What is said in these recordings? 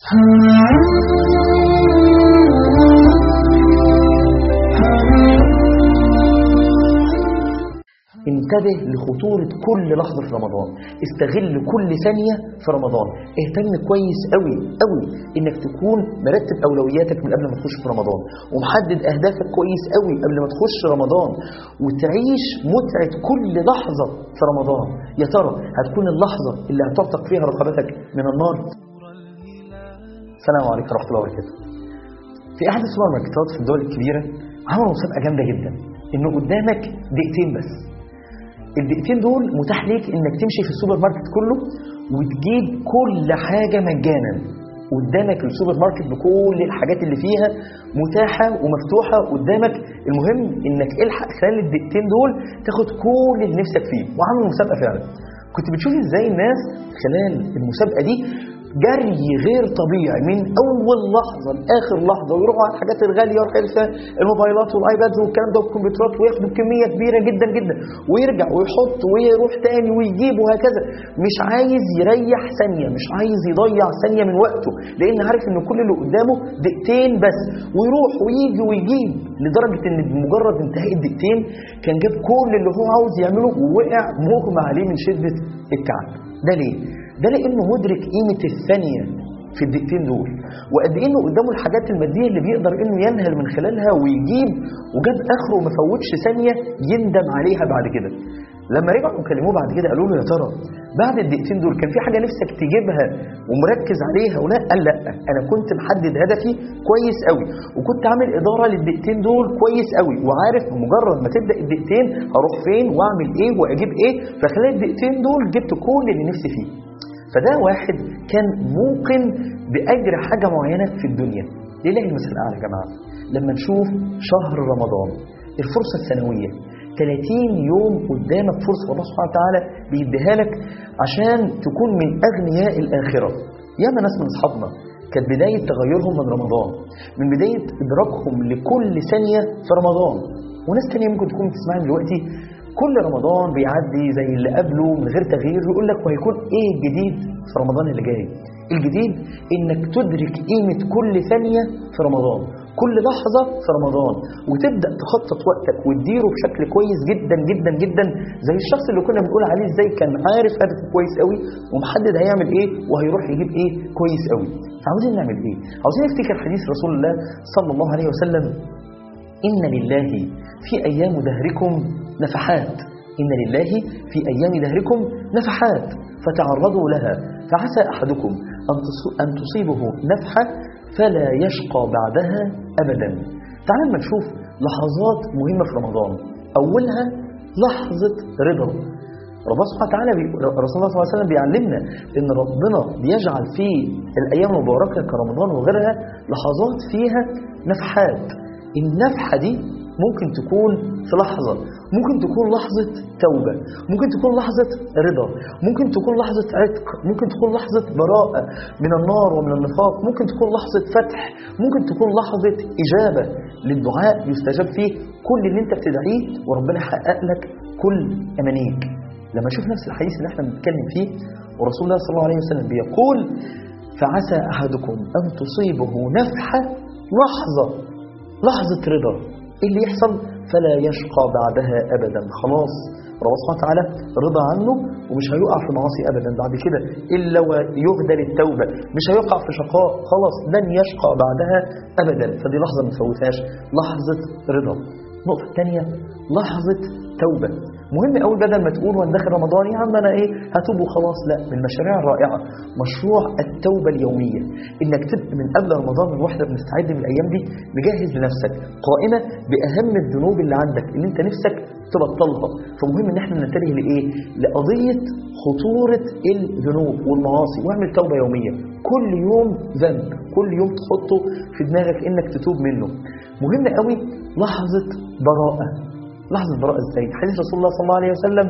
انتبه لخطورة كل لحظة في رمضان استغل كل ثانية في رمضان اهتم كويس قوي قوي انك تكون مرتب اولوياتك من قبل ما تخش في رمضان ومحدد اهدافك كويس قوي قبل ما تخش رمضان وتعيش متعة كل لحظة في رمضان يا ترى هتكون اللحظة اللي هتعتق فيها رقبتك من النار السلام عليكم ورحمة الله وبركاته في احد السوبر ماركتات في الدول الكبيرة عملوا مسابقة جامدة جدا انه قدامك دقيقتين بس الدقيقتين دول متاح ليك انك تمشي في السوبر ماركت كله وتجيب كل حاجة مجانا قدامك السوبر ماركت بكل الحاجات اللي فيها متاحة ومفتوحة قدامك المهم انك الحق خلال الدقيقتين دول تاخد كل اللي نفسك فيه وعملوا مسابقة فعلا كنت بتشوف ازاي الناس خلال المسابقة دي جري غير طبيعي من اول لحظه لاخر لحظه ويروحوا على الحاجات الغاليه ويروحوا الموبايلات والايبادز والكلام ده والكمبيوترات وياخدوا كميه كبيره جدا جدا ويرجع ويحط ويروح تاني ويجيب وهكذا مش عايز يريح ثانيه مش عايز يضيع ثانيه من وقته لان عارف ان كل اللي قدامه دقيقتين بس ويروح ويجي ويجيب لدرجه ان بمجرد انتهاء الدقيقتين كان جاب كل اللي هو عاوز يعمله ووقع مغمى عليه من شده التعب ده ليه؟ ده لانه مدرك قيمه الثانيه في الدقيقتين دول وقد ايه انه قدامه الحاجات الماديه اللي بيقدر انه ينهل من خلالها ويجيب وجاب اخره وما فوتش ثانيه يندم عليها بعد كده لما رجعوا كلموه بعد كده قالوا له يا ترى بعد الدقيقتين دول كان في حاجه نفسك تجيبها ومركز عليها ولا قال لا انا كنت محدد هدفي كويس قوي وكنت عامل اداره للدقيقتين دول كويس قوي وعارف بمجرد ما تبدا الدقيقتين هروح فين واعمل ايه واجيب ايه فخلال الدقيقتين دول جبت كل اللي نفسي فيه فده واحد كان موقن بأجر حاجة معينة في الدنيا لله المثل الأعلى يا جماعة لما نشوف شهر رمضان الفرصة السنوية 30 يوم قدامك فرصة الله سبحانه وتعالى بيديها لك عشان تكون من أغنياء الآخرة ياما ناس من أصحابنا كانت بداية تغيرهم من رمضان من بداية إدراكهم لكل ثانية في رمضان وناس تانية ممكن تكون بتسمعني دلوقتي كل رمضان بيعدي زي اللي قبله من غير تغيير يقول لك وهيكون ايه الجديد في رمضان اللي جاي الجديد انك تدرك قيمة كل ثانية في رمضان كل لحظة في رمضان وتبدأ تخطط وقتك وتديره بشكل كويس جدا جدا جدا زي الشخص اللي كنا بنقول عليه ازاي كان عارف هدفه كويس قوي ومحدد هيعمل ايه وهيروح يجيب ايه كويس قوي فعاوزين نعمل ايه عاوزين نفتكر حديث رسول الله صلى الله عليه وسلم إن لله في أيام دهركم نفحات إن لله في أيام دهركم نفحات فتعرضوا لها فعسى أحدكم أن تصيبه نفحة فلا يشقى بعدها أبدا تعالوا ما نشوف لحظات مهمة في رمضان أولها لحظة رضا ربنا سبحانه وتعالى رسول الله صلى الله عليه وسلم بيعلمنا ان ربنا بيجعل في الايام المباركه كرمضان وغيرها لحظات فيها نفحات النفحه دي ممكن تكون في لحظة ممكن تكون لحظة توبة ممكن تكون لحظة رضا ممكن تكون لحظة عتق ممكن تكون لحظة براءة من النار ومن النفاق ممكن تكون لحظة فتح ممكن تكون لحظة إجابة للدعاء يستجاب فيه كل اللي انت بتدعيه وربنا يحقق لك كل أمانيك لما اشوف نفس الحديث اللي احنا بنتكلم فيه ورسول الله صلى الله عليه وسلم بيقول فعسى أحدكم أن تصيبه نفحة لحظة لحظة رضا ايه اللي يحصل فلا يشقى بعدها ابدا خلاص ربنا سبحانه وتعالى رضى عنه ومش هيقع في معاصي ابدا بعد كده الا ويهدى للتوبه مش هيقع في شقاء خلاص لن يشقى بعدها ابدا فدي لحظه ما تفوتهاش لحظه رضا النقطه الثانيه لحظه توبه مهم قوي بدل ما تقول وانا داخل رمضان يا عم انا ايه هتوب وخلاص لا من المشاريع الرائعه مشروع التوبه اليوميه انك تبقى من قبل رمضان من واحده بنستعد من الايام دي مجهز لنفسك قائمه باهم الذنوب اللي عندك اللي انت نفسك تبطلها فمهم ان احنا ننتبه لايه لقضيه خطوره الذنوب والمعاصي واعمل توبه يوميه كل يوم ذنب كل يوم تحطه في دماغك انك تتوب منه مهم قوي لحظه براءه لحظة براءة ازاي حديث رسول الله صلى الله عليه وسلم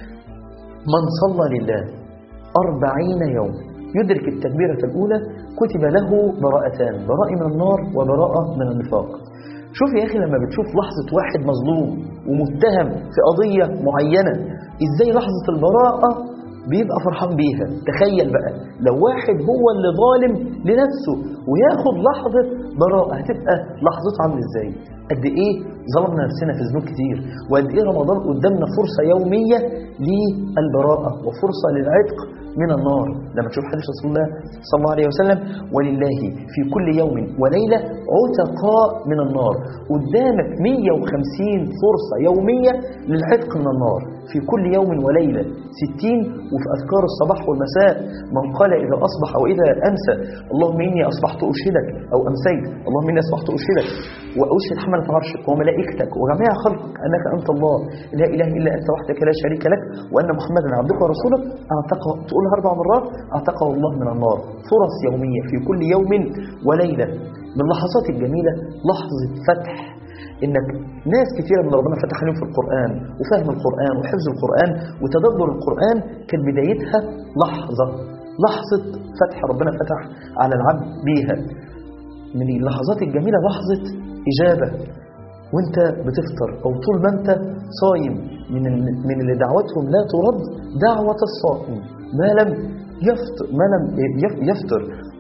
من صلى لله أربعين يوم يدرك التكبيرة الأولى كتب له براءتان براءة من النار وبراءة من النفاق شوف يا أخي لما بتشوف لحظة واحد مظلوم ومتهم في قضية معينة إزاي لحظة البراءة بيبقى فرحان بيها تخيل بقى لو واحد هو اللي ظالم لنفسه وياخد لحظة براءة هتبقى لحظته عامله ازاي قد ايه ظلمنا نفسنا في ذنوب كتير وقد ايه رمضان قدامنا فرصة يومية للبراءة وفرصة للعتق من النار لما تشوف حديث رسول الله صلى الله عليه وسلم ولله في كل يوم وليلة عتقاء من النار قدامك 150 فرصة يومية للعتق من النار في كل يوم وليلة 60 وفي أذكار الصباح والمساء من قال إذا أصبح أو إذا أمسى اللهم إني أصبحت أشهدك أو أمسيت اللهم إني أصبحت أشهدك وأشهد حملة عرشك وملائكتك وجميع خلقك أنك أنت الله لا إله إلا أنت وحدك لا شريك لك وأن محمدا عبدك ورسولك أعتقه تقولها أربع مرات أعتقه الله من النار فرص يومية في كل يوم وليلة من اللحظات الجميلة لحظة فتح انك ناس كثيرة من ربنا فتح عليهم في القرآن وفهم القرآن وحفظ القرآن وتدبر القرآن كان بدايتها لحظة لحظة فتح ربنا فتح على العبد بيها من اللحظات الجميلة لحظة إجابة وانت بتفطر او طول ما انت صايم من من اللي دعوتهم لا ترد دعوة الصائم ما لم يفطر ما لم يفطر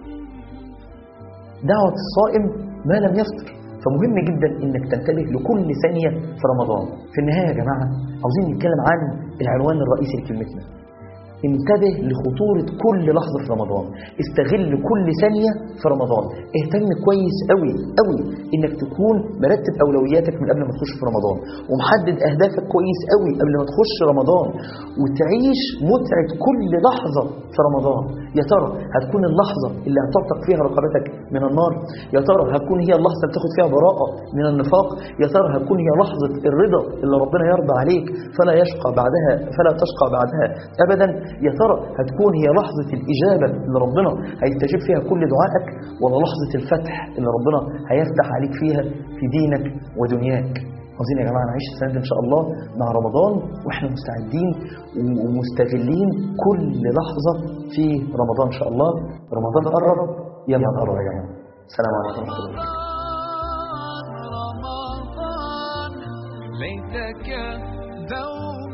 دعوة الصائم ما لم يفطر فمهم جدا انك تنتبه لكل ثانية في رمضان في النهاية يا جماعة عاوزين نتكلم عن العنوان الرئيسي لكلمتنا انتبه لخطورة كل لحظة في رمضان استغل كل ثانية في رمضان اهتم كويس قوي قوي انك تكون مرتب اولوياتك من قبل ما تخش في رمضان ومحدد اهدافك كويس قوي قبل ما تخش رمضان وتعيش متعة كل لحظة في رمضان يا ترى هتكون اللحظة اللي هتعتق فيها رقبتك من النار يا ترى هتكون هي اللحظة اللي تاخد فيها براءة من النفاق يا ترى هتكون هي لحظة الرضا اللي ربنا يرضى عليك فلا يشقى بعدها فلا تشقى بعدها ابدا يا ترى هتكون هي لحظة الإجابة اللي ربنا هيستجيب فيها كل دعائك ولا لحظة الفتح اللي ربنا هيفتح عليك فيها في دينك ودنياك عاوزين يا جماعة نعيش السنة دي إن شاء الله مع رمضان وإحنا مستعدين ومستغلين كل لحظة في رمضان إن شاء الله رمضان قرب يلا نقرب يا جماعة السلام عليكم ورحمة الله رمضان ليتك ذوق